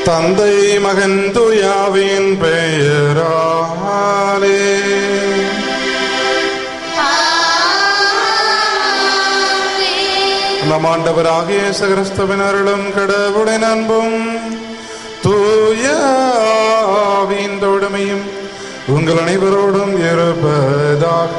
தந்தை மகன் துயாவின் பெயராலே நம் ஆண்டவராகிய இயேசு கிறிஸ்துவின் அருளும் கடவுளின் அன்பும் தூய ஆவியின் தோழமையும் உங்கள் அனைவரோடும் இருப்பதாக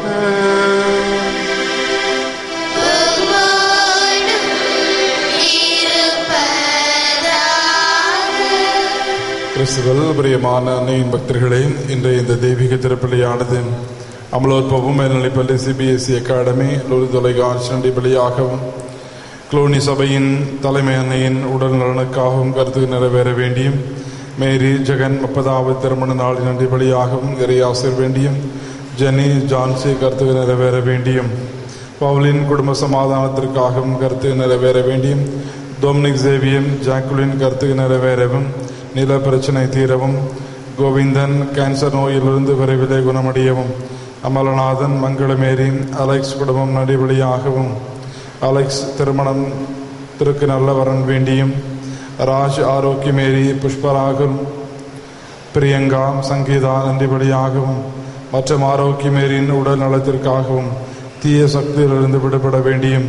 கிறிஸ்துவல் பிரியமான அன்னையின் பக்தர்களே இன்றைய இந்த தெய்வீக திருப்பலியானது அமலோற்பவம் மேல்நிலைப்பள்ளி சிபிஎஸ்இ அகாடமி லொலு தொலைக்காட்சி நடிப்பலியாகவும் குளோனி சபையின் தலைமை அன்னையின் உடல் நலனுக்காகவும் கருத்து நிறைவேற வேண்டியும் மேரி ஜெகன் முப்பதாவது திருமண நாளின் நன்றிபலியாகவும் இறையாசிர் வேண்டியும் ஜெனி ஜான்சி கருத்து நிறைவேற வேண்டியும் பவுலின் குடும்ப சமாதானத்திற்காகவும் கருத்து நிறைவேற வேண்டியும் டொமினிக் சேவியம் ஜாக்குலின் கருத்து நிறைவேறவும் நில பிரச்சனை தீரவும் கோவிந்தன் கேன்சர் நோயிலிருந்து விரைவிலே குணமடையவும் அமலநாதன் மங்களமேரி அலெக்ஸ் குடும்பம் நடிபடியாகவும் அலெக்ஸ் திருமணம் திருக்கு நல்ல வரன் வேண்டியும் ராஜ் ஆரோக்கியமேரி புஷ்பராகுல் பிரியங்கா சங்கீதா நன்றிபடியாகவும் மற்றும் ஆரோக்கியமேரியின் உடல் நலத்திற்காகவும் தீய சக்தியிலிருந்து விடுபட வேண்டியும்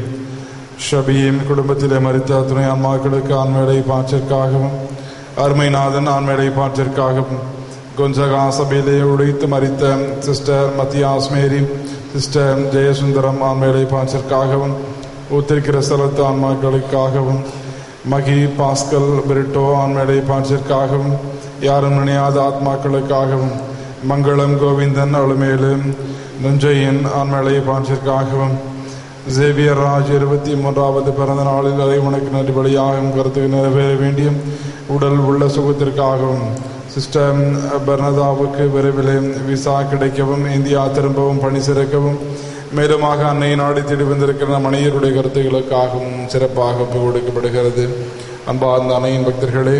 ஷபியும் குடும்பத்திலே மறித்த துணை ஆன்மாக்களுக்கு ஆண்மேடை பாற்றிற்காகவும் அருமைநாதன் ஆண்மேடை பாற்றிற்காகவும் கொஞ்சகா சபையிலே உடைத்து மறித்த sister Mathias Mary sister Jayasundaram ஆண்மேடை பாற்றிற்காகவும் ஊத்திருக்கிற ஸ்தலத்து ஆன்மாக்களுக்காகவும் மகி பாஸ்கல் பிரிட்டோ ஆண்மேடை பாற்றிற்காகவும் யாரும் நினையாத ஆத்மாக்களுக்காகவும் மங்களம் கோவிந்தன் அழுமேலு நுஞ்சையின் ஆண்மேடை பாற்றிற்காகவும் ஜேவியர் ராஜ் இருபத்தி மூன்றாவது பிறந்த நாளில் அதை உனக்கு நடிபடியாகவும் கருத்துக்கு நிறைவேற வேண்டியும் உடல் உள்ள சுகத்திற்காகவும் சிஸ்டர் பர்னதாவுக்கு விரைவில் விசா கிடைக்கவும் இந்தியா திரும்பவும் பணி சிறக்கவும் மேலுமாக அன்னை நாடி தேடி வந்திருக்கிற மணியருடைய கருத்துகளுக்காகவும் சிறப்பாக கொடுக்கப்படுகிறது அன்பார்ந்த அன்னையின் பக்தர்களே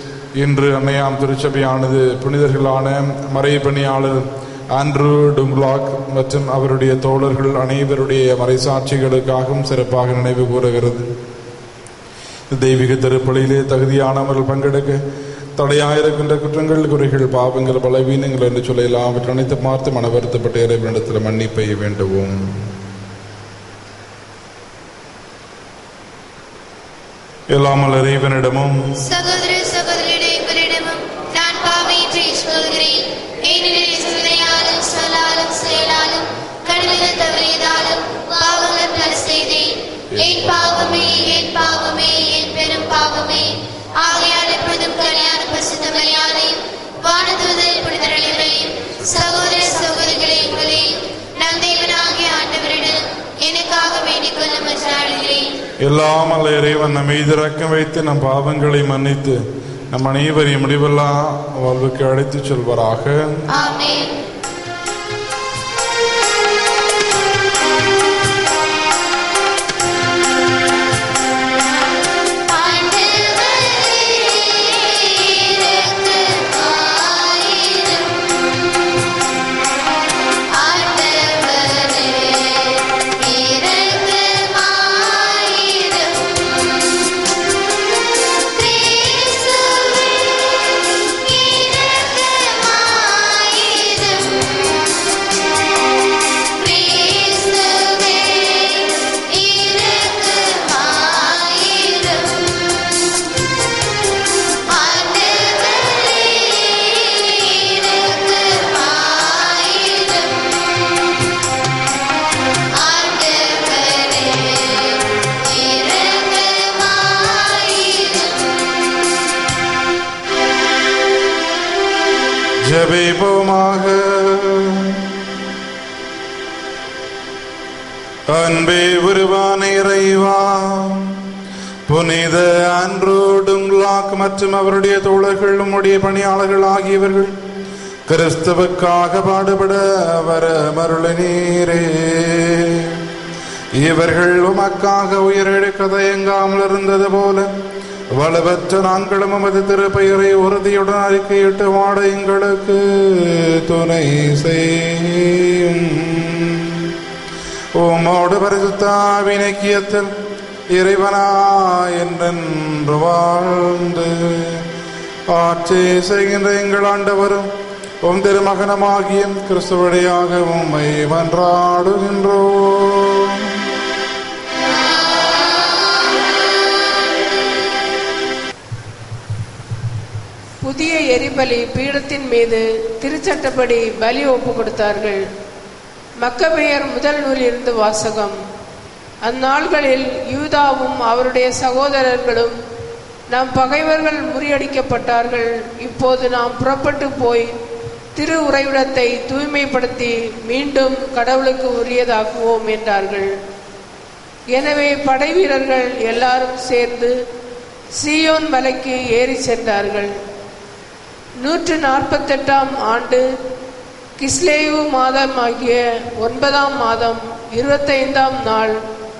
இன்று அன்னையாம் திருச்சபையானது புனிதர்களான மறை பணியாளர் ஆண்ட்ரூ டுங்லாக் மற்றும் அவருடைய தோழர்கள் அனைவருடைய மறைசாட்சிகளுக்காகவும் சிறப்பாக நினைவு கூறுகிறது தெய்வீக திருப்பலியிலே தகுதியானவர்கள் பங்கெடுக்க தடையாயிருக்கின்ற குற்றங்கள் குறைகள் பாவங்கள் பலவீனங்கள் என்று சொல்லலாம் அவற்றை அனைத்து பார்த்து மன வருத்தப்பட்ட இறைவனிடத்தில் மன்னிப்பை வேண்டுவோம் எல்லாமல் இறைவனிடமும் சகோதர சகோதரியுடைய எங்களிடமும் நான் பாவையின்றி சொல்கிறேன் ஏனெனில் சிந்தனையாலும் சொல்லாலும் செயலாலும் கடலில் தவறியதாலும் பாவங்கள் பல செய்தேன் என் பாவமே என் பாவமே என் பெரும் பாவமே ஆகையால் எப்பொழுதும் கல்யாண பசுத்த மரியாதையும் வானதூதல் புனிதர்களையும் சகோதர சகோதரிகளை உங்களையும் நம் தேவனாகிய ஆண்டவரிடம் எனக்காக வேண்டிக் கொள்ள மன்றாடுகிறேன் எல்லாம் அல்ல இறைவன் நம்மை இறக்கம் வைத்து நம் பாவங்களை மன்னித்து நம் அனைவரையும் முடிவில்லா வாழ்வுக்கு அழைத்துச் செல்வராக ஆமென் ஜெபிப்போமாக அன்பே உருவான இறைவா புனித ஆண்ட்ரூ டுங்லாக் மற்றும் அவருடைய தோழர்கள் உம்முடைய பணியாளர்கள் ஆகியவர்கள் கிறிஸ்துவுக்காக பாடுபட வர மருளநீரே இவர்கள் உமக்காக உயிரெழுக்க தயங்காமல் இருந்தது போல வலுவற்ற நான்களும் உமது திருப்பெயரை உறுதியுடன் அறிக்கையிட்டு வாட எங்களுக்கு துணை செய்யும் உமோடு பரிசுத்தாவினக்கியத்தில் இறைவனா என்றென்று வாழ்ந்து ஆட்சி செய்கின்ற எங்கள் ஆண்டவரும் உம் திருமகனமாகிய கிறிஸ்துவழியாக உம்மை மன்றாடுகின்றோம் புதிய எரிபலி பீடத்தின் மீது திருச்சட்டப்படி பலி ஒப்பு கொடுத்தார்கள் மக்கபெயர் முதல் நூலிலிருந்து வாசகம் அந்நாள்களில் யூதாவும் அவருடைய சகோதரர்களும் நம் பகைவர்கள் முறியடிக்கப்பட்டார்கள் இப்போது நாம் புறப்பட்டு போய் திரு உறைவிடத்தை தூய்மைப்படுத்தி மீண்டும் கடவுளுக்கு உரியதாக்குவோம் என்றார்கள் எனவே படை வீரர்கள் எல்லாரும் சேர்ந்து சீயோன் மலைக்கு ஏறி சென்றார்கள் நூற்று நாற்பத்தெட்டாம் ஆண்டு கிஸ்லேவு மாதமாகிய ஒன்பதாம் மாதம் இருபத்தைந்தாம் நாள்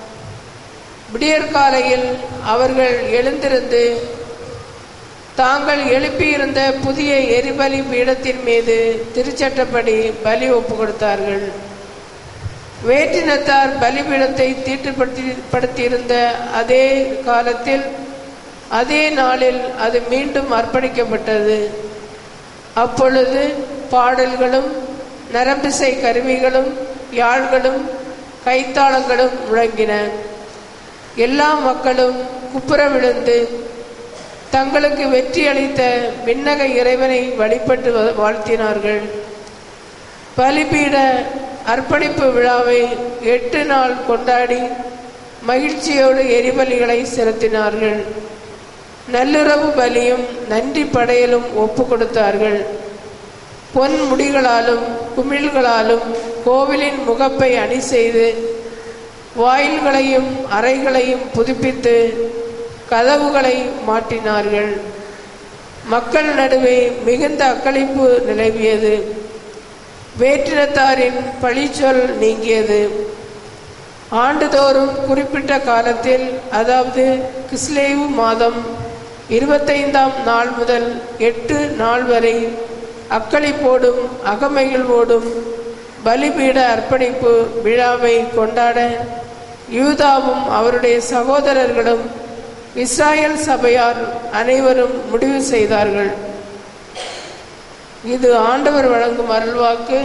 விடியற்காலையில் அவர்கள் எழுந்திருந்து தாங்கள் எழுப்பியிருந்த புதிய எரிபலி பீடத்தின் மீது திருச்சட்டப்படி பலி ஒப்பு கொடுத்தார்கள் வேற்றினத்தார் பலிபீடத்தை தீட்டுப்படுத்தி படுத்தியிருந்த அதே காலத்தில் அதே நாளில் அது மீண்டும் அர்ப்பணிக்கப்பட்டது அப்பொழுது பாடல்களும் நரம்பிசை கருவிகளும் யாழ்களும் கைத்தாளங்களும் முழங்கின எல்லா மக்களும் குப்புற விழுந்து தங்களுக்கு வெற்றி அளித்த விண்ணக இறைவனை வழிபட்டு வ- வாழ்த்தினார்கள் பலிபீட அர்ப்பணிப்பு விழாவை எட்டு நாள் கொண்டாடி மகிழ்ச்சியோடு எரிபலிகளை செலுத்தினார்கள் நள்ளிரவு பலியும் நன்றி படையலும் ஒப்பு கொடுத்தார்கள் பொன் முடிகளாலும் குமிழ்களாலும் கோவிலின் முகப்பை அணி செய்து வாயில்களையும் அறைகளையும் புதுப்பித்து கதவுகளை மாட்டினார்கள் மக்கள் நடுவே மிகுந்த அக்களிப்பு நிலவியது வேற்றினத்தாரின் பழிச்சொல் நீங்கியது ஆண்டுதோறும் குறிப்பிட்ட காலத்தில் அதாவது கிஸ்லேவு மாதம் இருபத்தைந்தாம் நாள் முதல் எட்டு நாள் வரை அக்களிப்போடும் அகமகிழ்வோடும் பலிபீட அர்ப்பணிப்பு விழாவை கொண்டாட யூதாவும் அவருடைய சகோதரர்களும் இஸ்ராயல் சபையார் அனைவரும் முடிவு செய்தார்கள் இது ஆண்டவர் வழங்கும் அருள்வாக்கு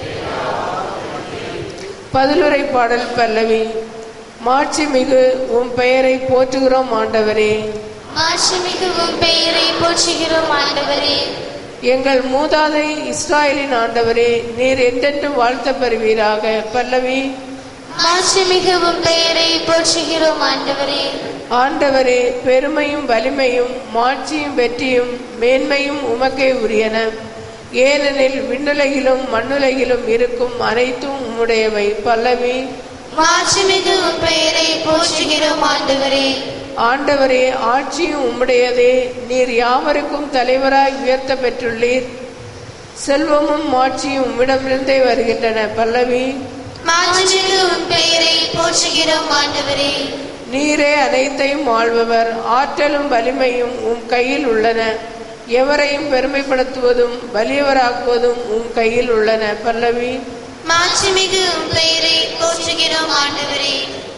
பதிலுரை பாடல் பல்லவி மாட்சி மிகு உம் பெயரை போற்றுகிறோம் ஆண்டவரே மாட்சிமிகு உம் பெயரை போற்றுகிறோம் ஆண்டவரே எங்கள் மூதாதை இஸ்ராயலின் ஆண்டவரே நீர் என்றென்றும் வாழ்த்த பெறுவீராக பல்லவி மாட்சிமிகு உம் பெயரை போற்றுகிறோம் ஆண்டவரே ஆண்டவரே பெருமையும் வலிமையும் மாட்சியும் வெற்றியும் மேன்மையும் உமக்கே உரியன ஏனெனில் விண்ணுலகிலும் மண்ணுலகிலும் இருக்கும் அனைத்தும் உம்முடையவை பல்லவி மாட்சிமிகு உம் பெயரை போற்றுகிறோம் ஆண்டவரே ஆண்டவரே ஆட்சியும் உம்முடையதே நீர் யாவருக்கும் தலைவராய் உயர்த்த பெற்றுள்ளீர் செல்வமும் மாட்சியும் உம்மிடமிருந்தே வருகின்றன பல்லவி மாட்சிமிகு உம் பெயரை போற்றுகிறோம் ஆண்டவரே நீரே அனைத்தையும் ஆள்பவர் ஆற்றலும் வலிமையும் உம் கையில் உள்ளன எவரையும் பெருமைப்படுத்துவதும் வலியவராக்குவதும் உம் கையில் உள்ளன பல்லவி மாட்சிமிகு உம் பெயரை போற்றுகிறோம் ஆண்டவரே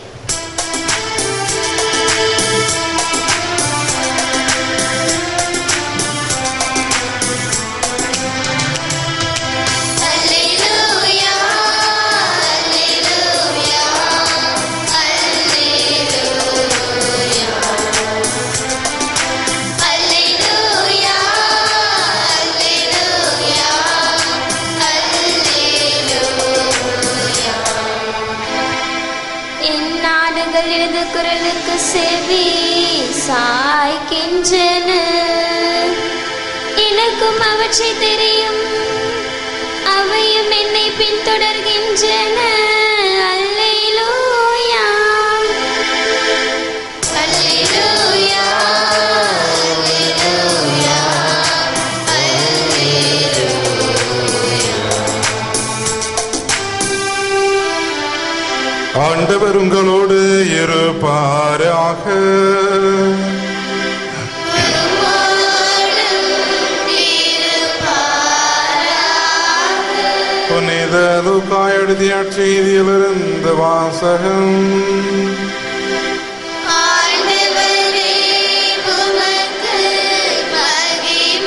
அல்லேலூயா அல்லேலூயா அல்லேலூயா அல்லேலூயா அல்லேலூயா இந்நாடுகள் எனது குரலுக்கு செவி சாய்க்கின்றன எனக்கும் அவற்றை தெரியும் அவையும் என்னை பின்தொடர்கின்றன அல்லேலூயா அல்லேலூயா அல்லேலூயா ஆண்டவர் உங்களோடு இருப்பாராக புனித லூக்காய் எழுதிய செய்தியிலிருந்து வாசகம் ஆண்டவரே உமக்கு மகிமை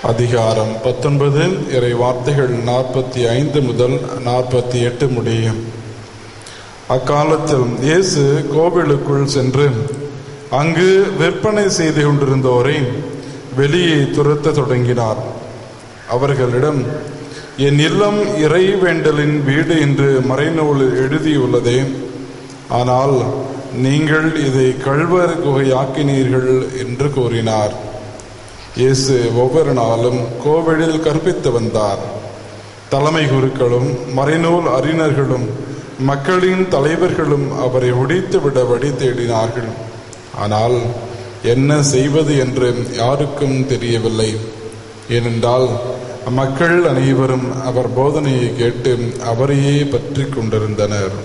அதிகாரம் பத்தொன்பது இறை வார்த்தைகள் நாற்பத்தி ஐந்து முதல் நாற்பத்தி எட்டு முடியும் அக்காலத்தில் இயேசு கோவிலுக்குள் சென்று அங்கு விற்பனை செய்து கொண்டிருந்தோரை வெளியே துரத்த தொடங்கினார் அவர்களிடம் என் இல்லம் இறைவேண்டலின் வீடு என்று மறைநூலில் எழுதியுள்ளதே ஆனால் நீங்கள் இதை கழ்வர் குகையாக்கினீர்கள் என்று கூறினார் இயேசு ஒவ்வொரு நாளும் கோவிலில் கற்பித்து வந்தார் தலைமை குருக்களும் மறைநூல் அறிஞர்களும் மக்களின் தலைவர்களும் அவரை ஒடித்துவிட வழி தேடினார்கள் ஆனால் என்ன செய்வது என்று யாருக்கும் தெரியவில்லை ஏனென்றால் மக்கள் அனைவரும் அவர் போதனையை கேட்டு அவரையே பற்றி கொண்டிருந்தனர்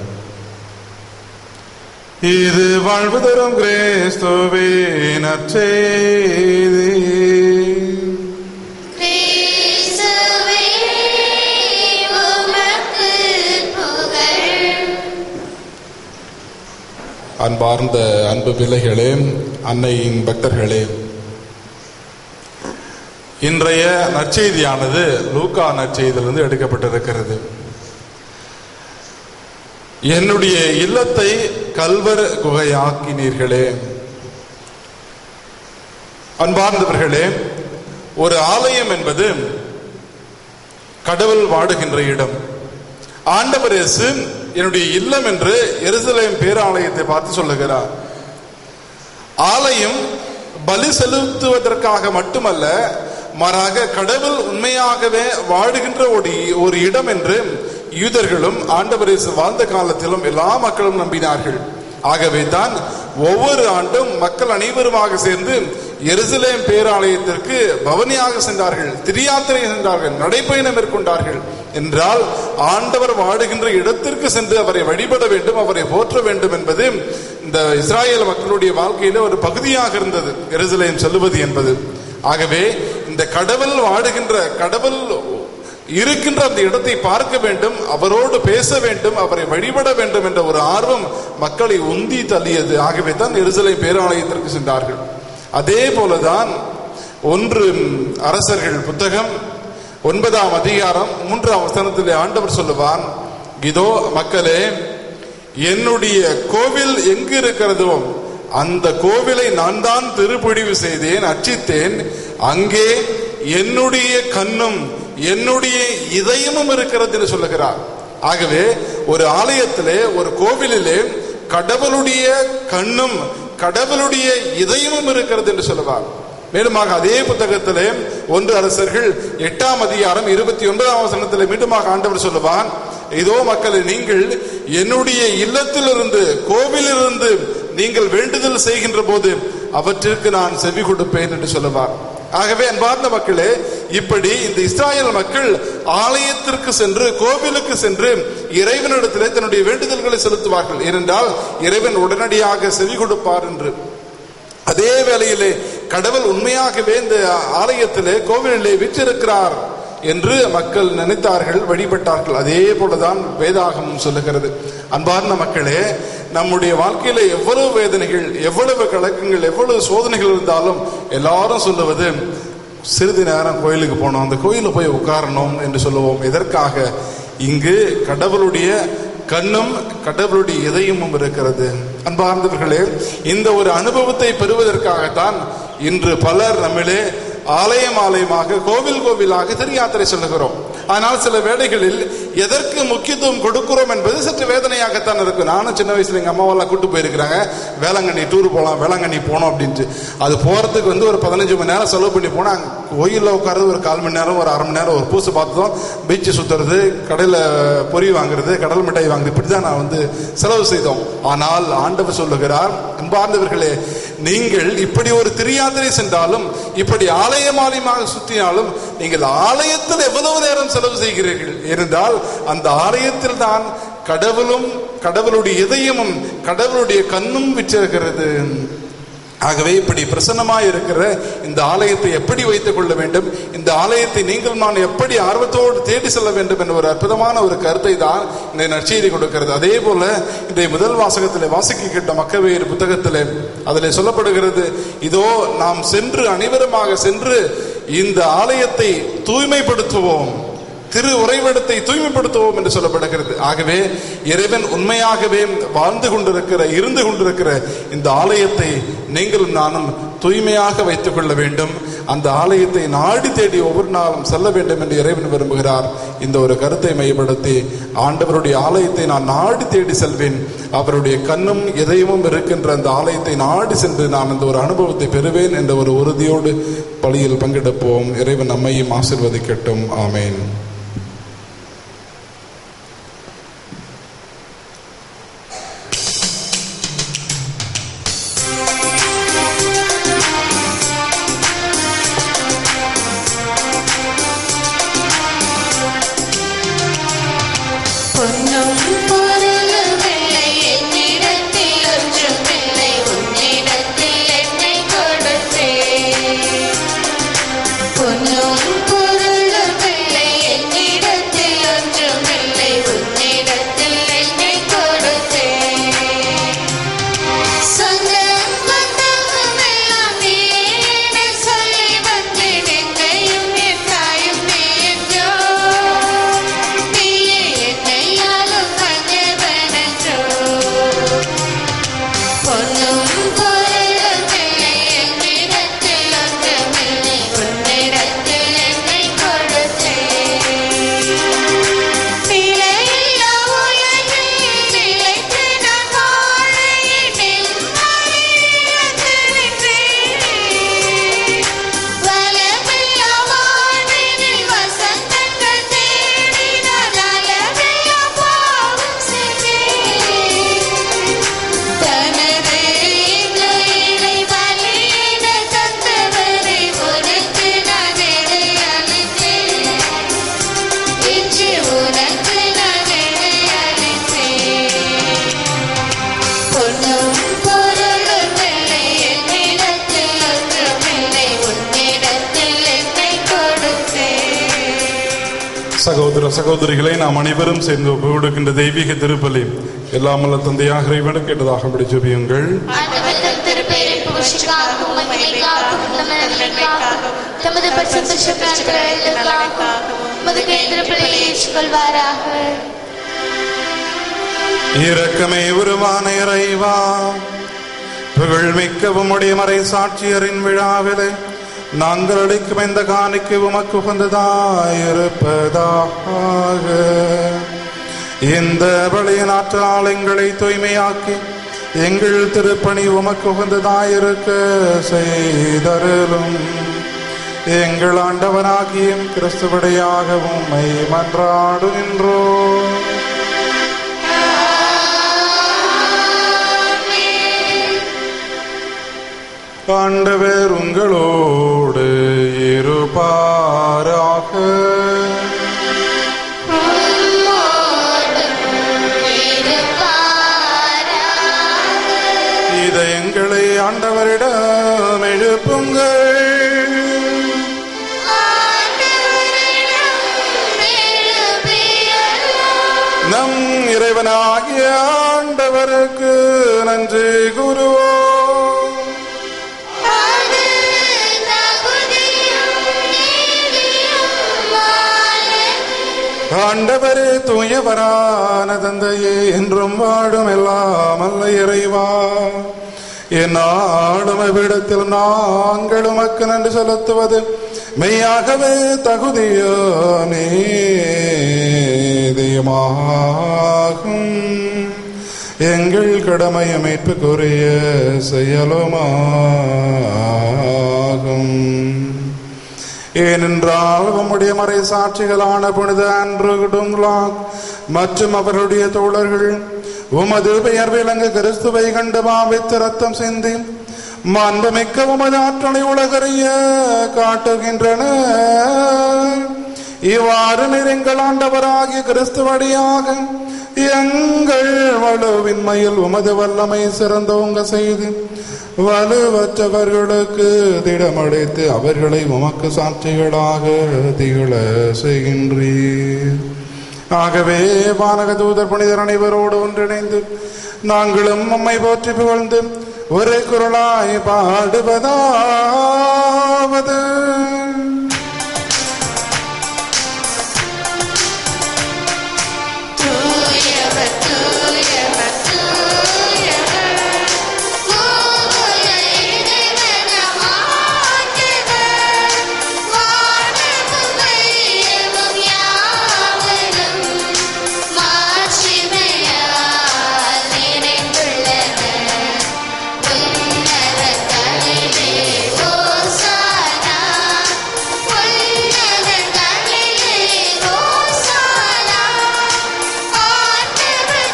இது வாழ்வு தரும் கிறிஸ்துவே நற்செய்தி கிறிஸ்துவே உமக்கு புகழ் அன்பார்ந்த அன்பு பிள்ளைகளே அன்னையின் பக்தர்களே இன்றைய நற்செய்தியானது லூக்கா நற்செய்தியிலிருந்து எடுக்கப்பட்டிருக்கிறது என்னுடைய இல்லத்தை கல்வர் குகையாக்கினீர்களே அன்பார்ந்தவர்களே ஒரு ஆலயம் என்பது கடவுள் வாடுகின்ற இடம் ஆண்டவர் இயேசு என்னுடைய இல்லம் என்று எருசலேம் பேராலயத்தை பார்த்து சொல்லுகிறார் ஆலயம் பலி செலுத்துவதற்காக மட்டுமல்ல மாறாக கடவுள் உண்மையாகவே வாழுகின்ற ஒரு ஒரு இடம் என்று யூதர்களும் ஆண்டவர் இயேசு வாழ்ந்த காலத்திலும் எல்லா மக்களும் நம்பினார்கள் ஆகவே தான் ஒவ்வொரு ஆண்டும் மக்கள் அனைவருமாக சேர்ந்து எருசலேம் பேராலயத்திற்கு பவனியாக சென்றார்கள் திரியாத்திரை சென்றார்கள் நடைப்பயணம் மேற்கொண்டார்கள் என்றால் ஆண்டவர் வாடுகின்ற இடத்திற்கு சென்று அவரை வழிபட வேண்டும் அவரை போற்ற வேண்டும் என்பது இந்த இஸ்ராயேல் மக்களுடைய வாழ்க்கையில ஒரு பகுதியாக இருந்தது எருசலேம் செல்லுவது என்பது ஆகவே இந்த கடவுள் வாடுகின்ற கடவுள் இருக்கின்ற அந்த இடத்தை பார்க்க வேண்டும் அவரோடு பேச வேண்டும் அவரை வழிபட வேண்டும் என்ற ஒரு ஆர்வம் மக்களை உந்தி தள்ளியது ஆகவே தான் எருசலேம் பேராலயத்திற்கு சென்றார்கள் அதே போலதான் ஒன்று அரசர்கள் புத்தகம் ஒன்பதாம் அதிகாரம் மூன்றாம் வசனத்திலே ஆண்டவர் சொல்லுவான் இதோ மக்களே என்னுடைய கோவில் எங்கு இருக்கிறதோ அந்த கோவிலை நான் தான் திருப்பிடிவு செய்தேன் அர்ச்சித்தேன் அங்கே என்னுடைய கண்ணும் என்னுடைய இதயமும் இருக்கிறது என்று சொல்லுகிறார் ஆகவே ஒரு ஆலயத்திலே ஒரு கோவிலிலே கடவுளுடைய கண்ணும் கடவுளுடைய இதயமும் இருக்கிறது என்று சொல்லுவார் மேலுமாக அதே புத்தகத்திலே ஒன்று அரசர்கள் எட்டாம் அதிகாரம் இருபத்தி ஒன்பதாம் வசனத்திலே மீண்டுமாக ஆண்டவர் சொல்லுவான் இதோ மக்களை நீங்கள் என்னுடைய இல்லத்திலிருந்து கோவிலிருந்து நீங்கள் வேண்டுதல் செய்கின்ற போது அவற்றிற்கு நான் செவி கொடுப்பேன் என்று சொல்லுவார் ஆகவே அன்பார்ந்த மக்களே இப்படி இந்த இஸ்ராயல் மக்கள் ஆலயத்திற்கு சென்று கோவிலுக்கு சென்று இறைவனிடத்திலே தன்னுடைய வேண்டுதல்களை செலுத்துவார்கள் ஏனென்றால் இறைவன் உடனடியாக செவி கொடுப்பார் என்று அதே வேளையிலே கடவுள் உண்மையாகவே இந்த ஆலயத்திலே கோவிலிலே விற்றிருக்கிறார் என்று மக்கள் நினைத்தார்கள் வழிபட்டார்கள் அதே போலதான் வேதாகமம் சொல்லுகிறது அன்பார்ந்த மக்களே நம்முடைய வாழ்க்கையில எவ்வளவு வேதனைகள் எவ்வளவு கலக்கங்கள் எவ்வளவு சோதனைகள் இருந்தாலும் எல்லாரும் சொல்லுவது சிறிது நேரம் கோயிலுக்கு போனோம் அந்த கோயிலில் போய் உட்காரணும் என்று சொல்லுவோம் எதற்காக இங்கு கடவுளுடைய கண்ணும் கடவுளுடைய இதயமும் இருக்கிறது அன்பார்ந்தவர்களே இந்த ஒரு அனுபவத்தை பெறுவதற்காகத்தான் இன்று பலர் நம்மிலே ஆலயம் ஆலயமாக கோவில் கோவிலாக திருயாத்திரை சொல்லுகிறோம் ஆனால் சில வேளைகளில் எதற்கு முக்கியத்துவம் கொடுக்கிறோம் என்பது சற்று வேதனையாகத்தான் இருக்கும் நானும் சின்ன வயசுல எங்க அம்மாவெல்லாம் கூட்டு போயிருக்கிறாங்க வேளாங்கண்ணி டூர் போகலாம் வேளாங்கண்ணி போனோம் அப்படின்ட்டு அது போறதுக்கு வந்து ஒரு பதினஞ்சு மணி நேரம் செலவு பண்ணி போனா அங்க கோயிலில் உட்கார்றது ஒரு கால் மணி நேரம் ஒரு அரை மணி நேரம் ஒரு பூசை பார்த்தோம் பீச்சு சுத்துறது கடையில் பொறி வாங்குறது கடல் மிட்டாய் வாங்குறது இப்படி தான் நான் வந்து செலவு செய்தோம் ஆனால் ஆண்டவர் சொல்லுகிறார் அன்பார்ந்தவர்களே நீங்கள் இப்படி ஒரு திரியாத்திரை சென்றாலும் இப்படி ஆலயம் ஆலயமாக சுற்றினாலும் நீங்கள் ஆலயத்தில் எவ்வளவு நேரம் செலவு செய்கிறீர்கள் ஏனென்றால் அந்த ஆலயத்தில் தான் கடவுளும் கடவுளுடைய இதயமும் கடவுளுடைய கண்ணும் விற்றிருக்கிறது ஆகவே இப்படி பிரசன்னமாய் இருக்கிற இந்த ஆலயத்தை எப்படி வைத்துக் கொள்ள வேண்டும் இந்த ஆலயத்தை நீங்கள் நான் எப்படி ஆர்வத்தோடு தேடி செல்ல வேண்டும் என்ற ஒரு அற்புதமான ஒரு கருத்தை தான் இந்த நற்செய்தி கொடுக்கிறது அதே போல இந்த முதல் வாசகத்தில் வாசிக்க கேட்ட மக்கவேறு புத்தகத்தில் அதில் சொல்லப்படுகிறது இதோ நாம் சென்று அனைவருமாக சென்று இந்த ஆலயத்தை தூய்மைப்படுத்துவோம் திரு உறைவிடத்தை தூய்மைப்படுத்துவோம் என்று சொல்லப்படுகிறது ஆகவே இறைவன் உண்மையாகவே வாழ்ந்து கொண்டிருக்கிற இருந்து கொண்டிருக்கிற இந்த ஆலயத்தை நீங்களும் நானும் தூய்மையாக வைத்துக் கொள்ள வேண்டும் அந்த ஆலயத்தை நாடி தேடி ஒவ்வொரு நாளும் செல்ல வேண்டும் என்று இறைவன் விரும்புகிறார் இந்த ஒரு கருத்தை மையப்படுத்தி ஆண்டவருடைய ஆலயத்தை நான் நாடி தேடி செல்வேன் அவருடைய கண்ணும் இதயமும் இருக்கின்ற அந்த ஆலயத்தை நாடி சென்று நான் இந்த ஒரு அனுபவத்தை பெறுவேன் என்ற ஒரு உறுதியோடு பலியில் பங்கெடுப்போம் இறைவன் நம்மையும் ஆசிர்வதிக்கட்டும் ஆமேன் பொன்னும் பொருளுமில்லை என்னிடத்தில் ஒன்றுமில்லை உன்னிடத்தில் என்னை கொடுத்தேன் பொன்னும் பொருளுமில்லை என்னிடத்தில் ஒன்றுமில்லை உன்னிடத்தில் என்னை கொடுத்தேன் சொந்தம் பந்தமும் எல்லாம் நீ என சொல்லி வந்தேன் என்னையும் என் தாயும் நீ என்றோ நீயே என்னையாலும் வந்தவனன்றோ பொன்னும் பொருளுமில்லை என்னிடத்தில் ஒன்றுமில்லை உன்னிடத்தில் என்னை கொடுத்தேன் நிலையில்லா உலகில் நிலைத்து நான் வாழ எண்ணில் மறையிழந்து நின்றேன். வளமில்லா வானினில் வசந்தங்கள் தேடி நான் அளவில்லா பாவம் செய்தேன். தனது இலை பலியிட தந்தவரை உனக்கு நான் எதை அளித்தேன் இன்று உனக்கு நான் எதை அளித்தேன் பொன்னும் பொருளுமில்லை என்னிடத்தில் ஒன்றுமில்லை உன்னிடத்தில் என்னை கொடுத்தேன் சகோதர சகோதரிகளை நாம் அனைவரும் சேர்ந்து ஒப்பு கொடுக்கின்ற தெய்வீக திருப்பலி எல்லாமல்ல தந்தையாக இறைவனு கேட்டதாக ஜெபியுங்கள் ஆண்டவரின் திருப்பெயரின் புகழ்ச்சிக்காகவும் மகிமைக்காகவும் நமது நன்மைக்காகவும் தமது பரிசுத்த சுற்றங்களுக்காகவும் உமது கேந்திரப்பிள்ளையை ஏற்றுக்கொள்வாராக இரக்கமே உருவான இறைவா புகழ்மிக்க உம்முடைய மறை சாட்சியரின் விழாவிலே நாங்கள் அளிக்கும் இந்த காணிக்கு உமக்கு உகந்ததாயிருப்பதாக இந்த பலியின் ஆற்றலால் எங்களை தூய்மையாக்கி எங்கள் திருப்பணி உமக்கு உகந்ததாயிருக்க செய்தருளும் எங்கள் ஆண்டவனாகிய கிறிஸ்துவடையாக உம்மை மன்றாடுகின்றோம் ஆண்டவர் உங்களோடு இருப்பாராக இதயங்களை ஆண்டவரிடம் எழுப்புங்கள் நம் இறைவனாகிய ஆண்டவருக்கு நன்றி கூறுவோம் ஆண்டவரே தூயவரான தந்தையே என்றும் வாழும் எல்லாம் அல்ல இறைவா என்னாடும் இவ்விடத்தில் நாங்கள் உமக்கு நன்றி செலுத்துவது மெய்யாகவே தகுதியோ நீதியுமாகும் எங்கள் கடமையை மீட்புக்குரிய செயலுமாகும் ஏனென்றால் உம்முடைய மறை சாட்சிகளான புனித ஆண்ட்ரூ டுங்லாக் மற்றும் அவருடைய தோழர்கள் உமது பெயர் விளங்கு கிறிஸ்துவை கண்டு பாவித்து ரத்தம் சிந்தி மாண்புமிக்க உமது ஆற்றலை உலகறிய காட்டுகின்றனர் இவ்வாறு நெருங்கள் ஆண்டவராகிய கிறிஸ்துவடியாக எங்கள் வலுவின்மையில் உமது வல்லமை சிறந்தவங்க செய்து வலுவற்றவர்களுக்கு திடமடைத்து அவர்களை உமக்கு சாட்சிகளாக திகழ செய்கின்றீர் ஆகவே வானக தூதர் புனிதர் அனைவரோடு ஒன்றிணைந்து நாங்களும் நம்மை போற்றி புகழ்ந்து ஒரே குரலாய் பாடுவதாவது தூயவர் தூயவர் தூயவர் தூய இறைவனம் ஆண்டவர் வானமும் மையமும் யாவரும் மாட்சிமையால் நிறைந்துள்ளன உன்னதங்களிலே ஓசானா உன்னதங்களிலே ஓசானா ஆண்டவர்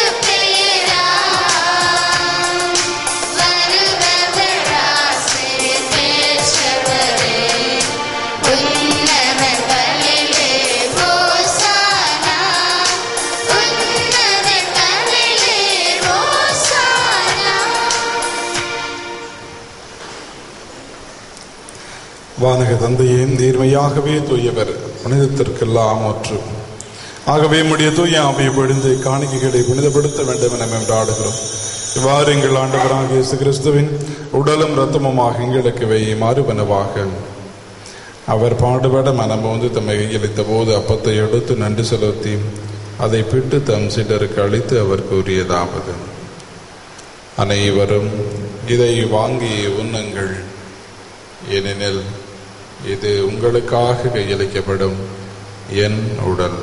திருப்பெயரால் வருபவர் ஆசீர் பெற்றவரே. உன்னதங்களிலே ஓசானா உன்னதங்களிலே ஓசானா வானக தந்தையே நேர்மையாகவே தூயவர் புனிதத்திற்கெல்லாம் ஒற்று ஆகவே முடிய தூய ஆவியை பொழிந்து காணிக்கைகளை புனிதப்படுத்த வேண்டும் என நாம் ஆடுகிறோம் இவ்வாறு எங்கள் ஆண்டவராக இயேசு கிறிஸ்துவின் உடலும் இரத்தமுமாக எங்களுக்கு வை மாறுபனவாக அவர் பாடுபட மனமோந்து தம்மை கையளித்த போது அப்பத்தை எடுத்து நன்றி செலுத்தி அதை பிட்டு தம் சிலருக்கு அளித்து அவர் கூறியதாவது அனைவரும் இதை வாங்கி உண்ணுங்கள் ஏனெனில் இது உங்களுக்காக கையளிக்கப்படும் என் உடல்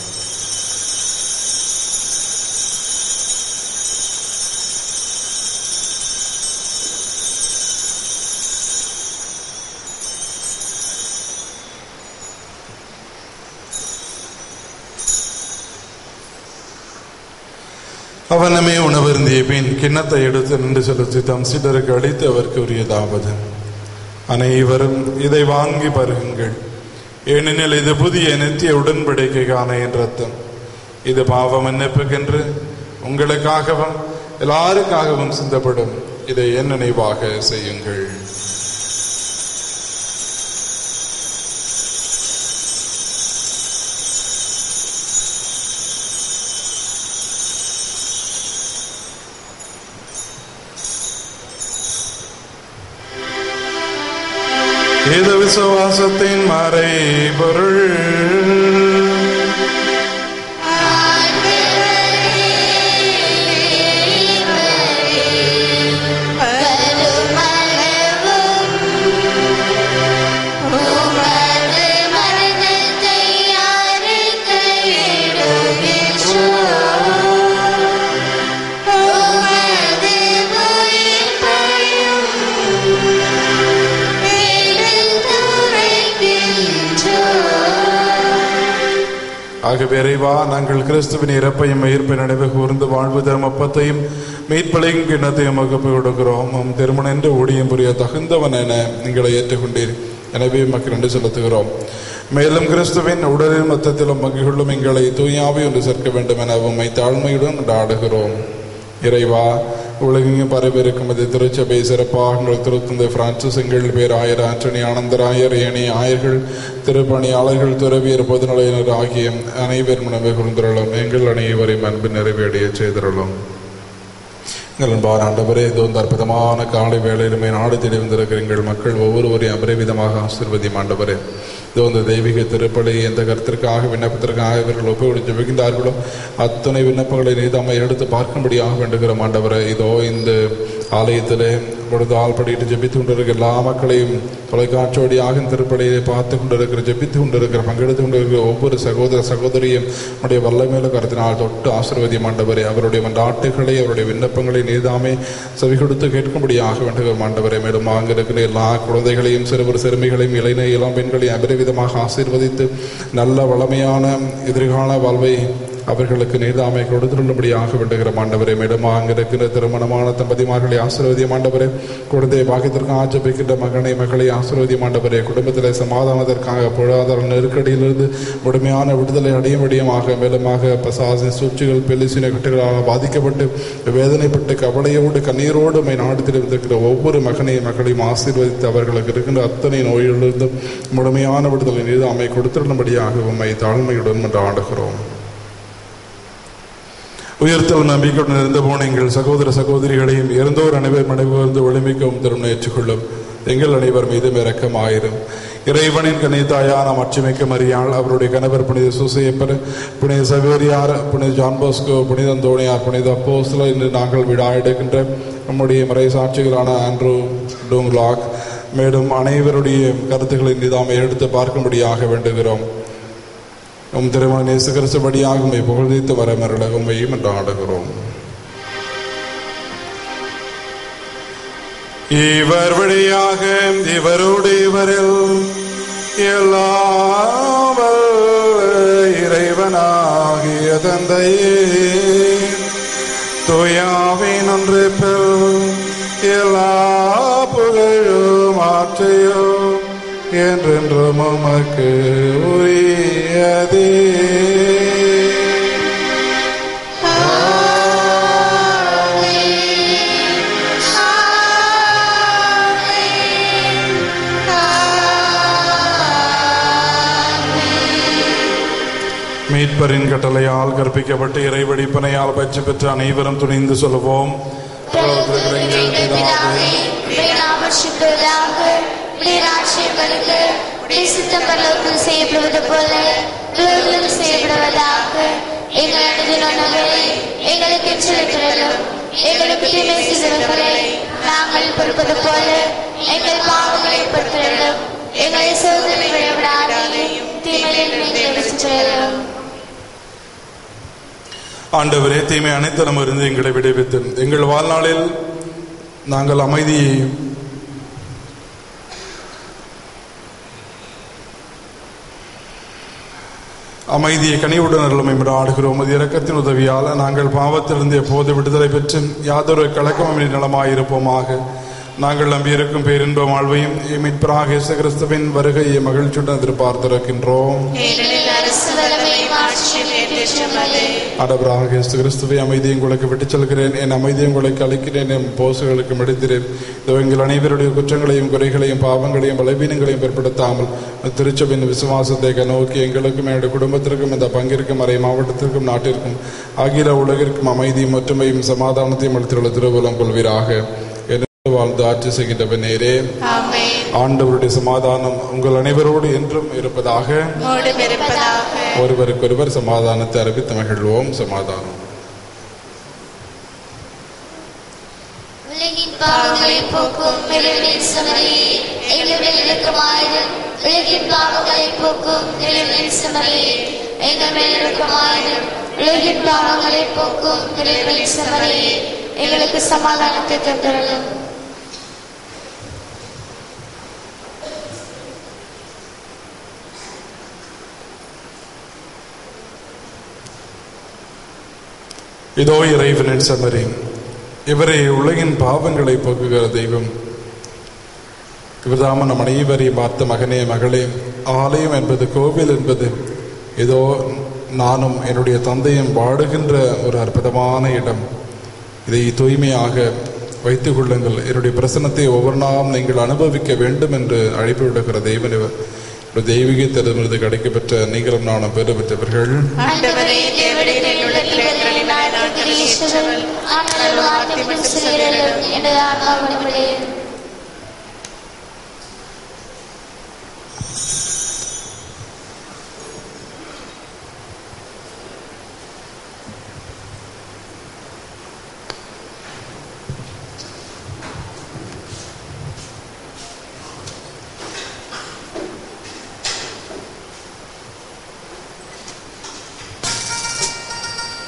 அவனமே உணவருந்திய பின் கிண்ணத்தை எடுத்து நின்று செலுத்தி தம் சிலருக்கு அளித்து அவர் கூறியதாவது அனைவரும் இதை வாங்கி பருகுங்கள் ஏனெனில் இது புதிய நித்திய உடன்படிக்கைக்கான என் ரத்தம் இது பாவ மன்னிப்புக்கென்று உங்களுக்காகவும் எல்லாருக்காகவும் சிந்தப்படும் இதை என் நினைவாக செய்யுங்கள் இது விசுவாசத்தின் மறை பொருள் கருமளவும் உமது மரணத்தை அறிக்கையிடுகின்றோம். உமது உயிர்ப்பையும் எடுத்துரைக்கின்றோம். ஆகவே இறைவா நாங்கள் கிறிஸ்துவின் இறப்பையும் உயிர்ப்பை நினைவு கூர்ந்து வாழ்வு தரும் அப்பத்தையும் மீட்பளையும் கிண்ணத்தையும் வகுப்பு கொடுக்கிறோம் உம் திருமணம் என்று ஊழியம் புரிய தகுந்தவன் என நீங்களை ஏற்றுக்கொண்டீர் எனவே மக்கள் நன்றி செலுத்துகிறோம் மேலும் கிறிஸ்துவின் உடலின் மொத்தத்திலும் மகிழ்களும் எங்களை தூயாவி ஒன்று சேர்க்க வேண்டும் என உம்மை தாழ்மையுடன் ஆடுகிறோம் இறைவா உலகெங்கும் பரவிருக்கும் இது திருச்சபை சிறப்பாக உங்கள் திருத்தந்தை பிரான்சிஸ் எங்கள் பேர் ஆயர் ஆண்டனி ஆனந்தராயர் ஏனைய ஆயர்கள் திருப்பணியாளர்கள் துறவியர் பொதுநிலையினர் ஆகிய அனைவரும் நினைவு கூர்ந்துள்ளோம் எங்கள் அனைவரையும் அன்பு நிறைவேறிய செய்திருள்ளோம் எங்கள் அன்பான ஆண்டவரே இது வந்து அற்புதமான காலை வேளையிலுமே நாடு தேடி வந்திருக்கிற எங்கள் மக்கள் ஒவ்வொருவரையும் அபரிவிதமாக ஆசீர்வதியும் ஆண்டவரே இது வந்து தெய்வீக திருப்பலி எந்த கருத்திற்காக விண்ணப்பத்திற்காக இவர்கள் ஒப்புவிடு ஜெபிக்கின்றார்களோ அத்தனை விண்ணப்பங்களை நீதாமை எடுத்து பார்க்கும்படியாக வேண்டுகிறோம் ஆண்டவரே இதோ இந்த ஆலயத்திலே பொழுது ஆள்படிட்டு ஜெபித்து கொண்டிருக்கிற எல்லா மக்களையும் தொலைக்காட்சியோடியாக இந்த திருப்பலியை பார்த்து கொண்டிருக்கிற ஜெபித்து கொண்டிருக்கிற பங்கெடுத்து கொண்டிருக்கிற ஒவ்வொரு சகோதர சகோதரியும் உடைய வல்லமேல கருத்தினால் தொட்டு ஆசீர்வதியும் ஆண்டவரே அவருடைய மன்றாட்டுகளை அவருடைய விண்ணப்பங்களை நீதாமே செவி கொடுத்து கேட்கும்படியாக வேண்டுகிறோம் ஆண்டவரே மேலும் அங்கு இருக்கிற எல்லா குழந்தைகளையும் சிறுவர் சிறுமிகளையும் இளைஞ இளம் பெண்களையும் அபரிவிதமாக ஆசீர்வதித்து நல்ல வளமையான எதிர்கால வாழ்வை அவர்களுக்கு நீதாமை கொடுத்துள்ளபடியாக வேண்டுகிற ஆண்டவரே மேடமாக இருக்கிற திருமணமான தம்பதிமார்களை ஆசீர்வதியம் ஆண்டவரே குழந்தை பாக்கியத்திற்கு ஆட்சேபிக்கின்ற மகனை மகளை ஆசீர்வதியம் ஆண்டவரே குடும்பத்திலே சமாதானத்திற்காக பொருளாதார நெருக்கடியிலிருந்து முழுமையான விடுதலை அடையும்படியமாக மேலுமாக பசாசின் சூழ்ச்சிகள் பெலிசின கட்டுகளால் பாதிக்கப்பட்டு வேதனைப்பட்டு கவலையோடு கண்ணீரோடு மை நாடு தெரிவித்திருக்கிற ஒவ்வொரு மகனையும் மகளையும் ஆசீர்வதித்து அவர்களுக்கு இருக்கின்ற அத்தனை நோய்களிலிருந்தும் முழுமையான விடுதலை நீர் அமை கொடுத்திருந்தபடியாக உம்மை தாழ்மையுடன் என்று ஆடுகிறோம் உயர்த்தல் நம்பிக்கையுடன் இருந்த போன எங்கள் சகோதர சகோதரிகளையும் இருந்தோர் அனைவர் மனைவிருந்து ஒளிமிக்கவும் திறனை ஏற்றுக்கொள்ளும் எங்கள் அனைவர் மீதும் இரக்கமாயிரும் இறைவனின் கனிதாயான அச்சுமைக்க மரியாள் அவருடைய கணவர் புனித சுசையப்பர் புனித சவேரியார் புனித ஜான் போஸ்கோ புனித அந்தோணியார் புனித அப்போஸ்தலர் என்று நாங்கள் விழா எடுக்கின்ற நம்முடைய மறை சாட்சிகளான ஆண்ட்ரூ டூங்லாக் மேலும் அனைவருடைய கருத்துக்களை நிதாமை எடுத்து பார்க்கும்படியாக வேண்டுகிறோம் உம் திருமண நேசு கிறிஸ்துபடியாக உம்மை புகழ்ந்து வரமருள உண்மையும் என்று ஆடுகிறோம் இவர் வழியாக இவரோடு இவரில் எல்லாம் வல்ல இறைவனாகிய தந்தையே தூயாவின் ஒன்று பெல் எல்லா புகழும் ஆற்றையும் என்றென்றும் உமக்கு உரியதே மீட்பரின் கட்டளையால் கற்பிக்கப்பட்டு இறைவடிப்பனையால் பயிற்சி பெற்ற அனைவரும் துணிந்து சொல்லுவோம் செய்யப்படுவது போல உலகிலும் செய்யப்படுவதாக எங்களது உணவை எங்களுக்கு செலுத்துகிறோம் எங்களுக்கு தீமை செய்தவர்களை நாங்கள் பொறுப்பது போல எங்கள் பாவங்களை பொறுக்கிறோம் எங்களை சோதனை விழவிடாதையும் தீமையில் நீங்கள் விசிக்கிறோம் ஆண்டவரே தீமை அனைத்திலும் இருந்து எங்களை விடுவித்து எங்கள் வாழ்நாளில் நாங்கள் அமைதியை அமைதியை கனிவுடன் அருளும் என்று ஆடுகிறோம் அது இரக்கத்தின் உதவியால் நாங்கள் பாவத்திலிருந்து எப்போது விடுதலை பெற்று யாதொரு கலக்கமின்றி நலமாயிருப்போமாக நாங்கள் நம்பியிருக்கும் பேரின்ப வாழ்வையும் மீட்பராக இயேசு கிறிஸ்துவின் வருகையை மகிழ்ச்சியுடன் எதிர்பார்த்திருக்கின்றோம் ஏனெனில் அரசு வல்லமை மாட்சியும் ஏற்றமது ஆண்டவராக இயேசு கிறிஸ்துவை அமைதியை உங்களுக்கு விட்டுச் செல்கிறேன் என் அமைதியை உங்களுக்கு அளிக்கிறேன் என் போசுகளுக்கு எடுக்கிறேன் இதோ எங்கள் அனைவருடைய குற்றங்களையும் குறைகளையும் பாவங்களையும் பலவீனங்களையும் பிற்படுத்தாமல் திருச்சபின் விசுவாசத்தை நோக்கி எங்களுக்கும் என்னுடைய குடும்பத்திற்கும் இந்த பங்கிற்கும் அரை மாவட்டத்திற்கும் நாட்டிற்கும் அகில உலகிற்கும் அமைதியும் ஒற்றுமையும் சமாதானத்தையும் அளித்துள்ள திருவலம் கொள்வீராக என்று வாழ்ந்து ஆட்சி செய்கின்ற நேரே ஆமென் ஆண்டவருடைய சமாதானம் உங்கள் அனைவரோடு என்றும் இருப்பதாக மோடும் இருப்பதாக ஒருவருக்கொருவர் சமாதானத்தை அறிவித்து மகிழ்வோம் சமாதானம் உலகின் பாவங்களை போக்கும் இறைவனின் சமரியே எங்கள் இலக்கமாயிரும் உலகின் பாவங்களை போக்கும் இறைவனின் சமரியே எங்கள் மேல் இலக்கமாயிரும் உலகின் பாவங்களை போக்கும் இறைவனின் சமரியே எங்களுக்கு சமாதானத்தை தந்துள்ளோம் இதோ இறைவனின் சமரி இவரே உலகின் பாவங்களை போக்குகிற தெய்வம் இவர்தாம நம் அனைவரையும் பார்த்த மகனே மகளே ஆலயம் என்பது கோவில் என்பது இதோ நானும் என்னுடைய தந்தையும் வாடுகின்ற ஒரு அற்புதமான இடம் இதை தூய்மையாக வைத்துக் கொள்ளுங்கள் என்னுடைய பிரசனத்தை ஒவ்வொரு நாளும் நீங்கள் அனுபவிக்க வேண்டும் என்று அழைப்பு விடுகிற தெய்வன் இவர் ஒரு தெய்வீகத்திடமிருந்து கிடைக்கப்பெற்ற நீங்களும் நானும் பெறு பெற்றவர்கள் ஆண்டவரே தேவனுடைய உள்ளத்தில் எங்களின் நாயகன் ஈஸ்வரன் ஆனால் வார்த்தை பின் சிறியரும் எனது ஆத்மாவுடைய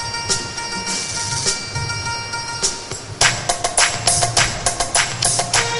ஆமென்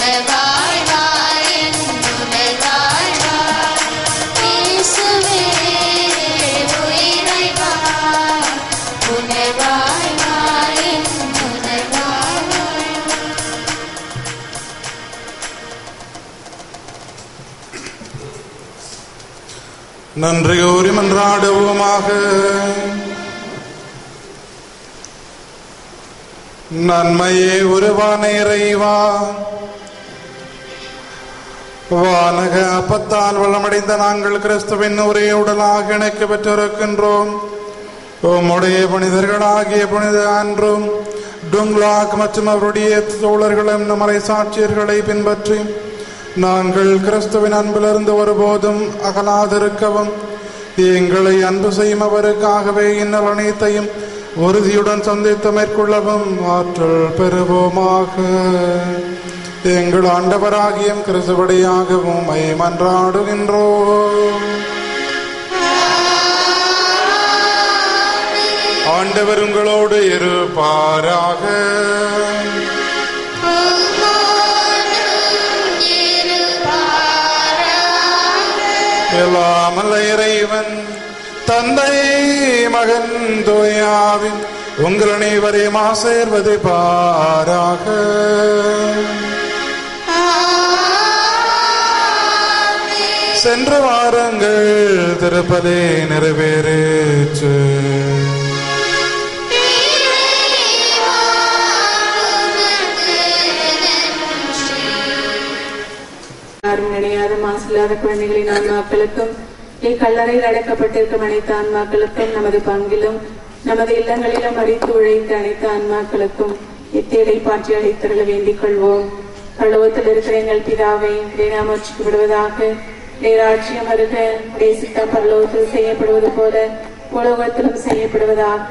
உணர்வாய் வாய் என் உணர்வாய் வாய் இயேசுவே உயிரை வாய் உணர்வாய் வாய் என் உணர்வாய் வாய் நன்றி கூறி மன்றாடுவோமாக நன்மையே உருவான இறைவா வானக அப்பத்தால் வளமடைந்த நாங்கள் கிறிஸ்துவின் ஒரே உடலாக இணைக்க பெற்றிருக்கின்றோம் உம்முடைய புனிதர்களாகிய புனித அன்றும் டுங்லாக் மற்றும் அவருடைய தோழர்களும் நம்மளை சாட்சியர்களை பின்பற்றி நாங்கள் கிறிஸ்துவின் அன்பிலிருந்து ஒருபோதும் அகலாதிருக்கவும் எங்களை அன்பு செய்யும் அவருக்காகவே இன்னல் அனைத்தையும் உறுதியுடன் சந்தித்து மேற்கொள்ளவும் ஆற்றல் பெறுவோமாக எங்கள் ஆண்டவராகியும் கிறிஸ்துவடியாகவும் மன்றாடுகின்றோம் ஆண்டவர் உங்களோடு இருப்பாராக எல்லாமல்ல இறைவன் தந்தை மகன் தோயாவின் உங்கள் அனைவரையும் ஆசேர்வது பாராக சென்று வாருங்கள் திருப்பதே நிறைவேறேற்று யாரும் நினையாத மாசில்லாத குழந்தைகளின் ஆன்மாக்களுக்கும் இக்கல்லறையில் அடக்கப்பட்டிருக்கும் அனைத்து ஆன்மாக்களுக்கும் நமது பங்கிலும் நமது இல்லங்களிலும் மறித்து உழைத்த அனைத்து ஆன்மாக்களுக்கும் எத்தேடை பாற்றி அழைத்தருள வேண்டிக் கொள்வோம் பல்லவத்தில் இருக்கிற எங்கள் பிதாவை வேணாமர்ச்சிக்கு விடுவதாக நேராட்சியம் வருக தேசித்த பரலோகத்தில் செய்யப்படுவது போல உலகத்திலும் செய்யப்படுவதாக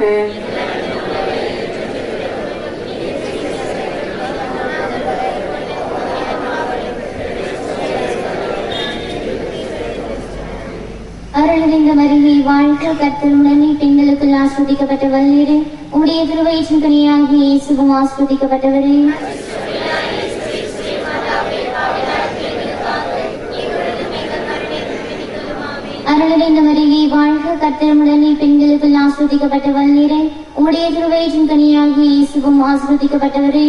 அருள்கின்ற மருகை வாழ்க்கை கர்த்தர் உடனே பெண்களுக்குள் ஆஸ்வதிக்கப்பட்ட வல்லீரே உடைய திருவயிற்றின் கனியாகிய இயேசுவும் ஆஸ்வதிக்கப்பட்டவரே அருளிந்த மருகை வாழ்க கர்த்தர் உடனே பெண்களுக்குள் ஆஸ்வதிக்கப்பட்ட வல்லீரே உடைய திருவயிற்றின் கனியாகிய இயேசுவும் ஆஸ்வதிக்கப்பட்டவரே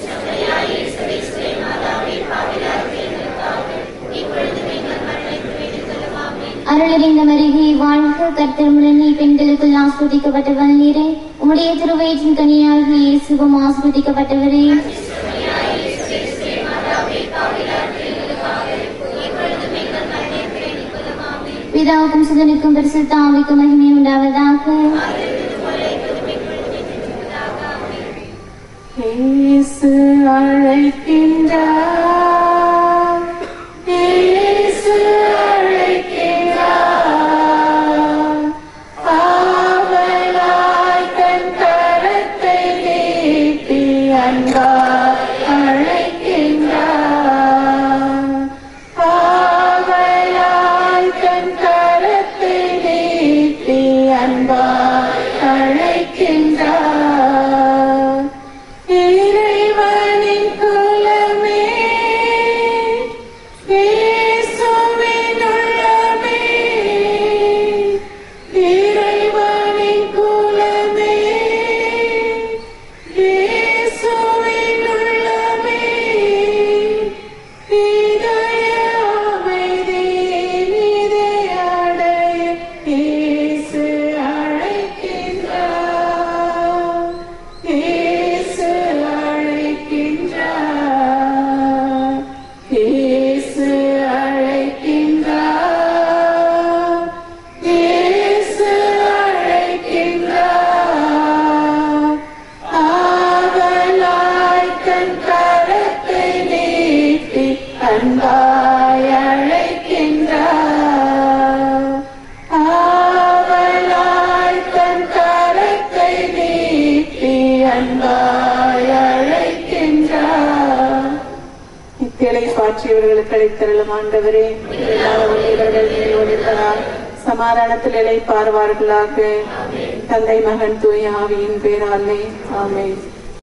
அருளறிந்த மருகை வாழ்க கர்த்தர் உடனே பெண்களுக்குள் ஆஸ்வதிக்கப்பட்ட வல்லீரே உடைய திருவயிற்றின் கனியாகிய இயேசுவும் ஆஸ்வதிக்கப்பட்டவரே பிதாவுக்கும் சுதனுக்கும் பரிசுத்த ஆவிக்கும் மகிமை உண்டாவதாக இயேசு அழைக்கின்றார் இயேசு அழைக்கின்றார் ஆவலாய் தன் கரத்தை நீட்டி அன்பாய் அழைக்கின்றார் ஆவலாய் தன் கரத்தை நீட்டி அன்பாய் அழைக்கின்றார் இறைவனின் குலமே இயேசுவின் உள்ளமே இறைவனின் குலமே இயேசுவின் உள்ளமே இதய அமைதி நிதை அடைய இயேசு அழைக்கின்றார் இயேசு அழைக்கின்றார் இயேசு அழைக்கின்றார் இயேசு அழைக்கின்றார் ஆவலாய் தன் கரத்தை நீட்டி அன்பாய் அழைக்கின்றார் ஆவலாய் தன் கரத்தை நீட்டி அன்பாய் அழைக்கின்றார் இத்தியலை பாற்றியவர்களுக்கு அழைத்தருளும் ஆண்டவரே எல்லா ஊழியர்கள் மேல் ஒளிர்வதால் சமாதானத்தில் இழைப்பார்வார்களாக தந்தை மகன் தூய ஆவியின் பேராலே ஆமென்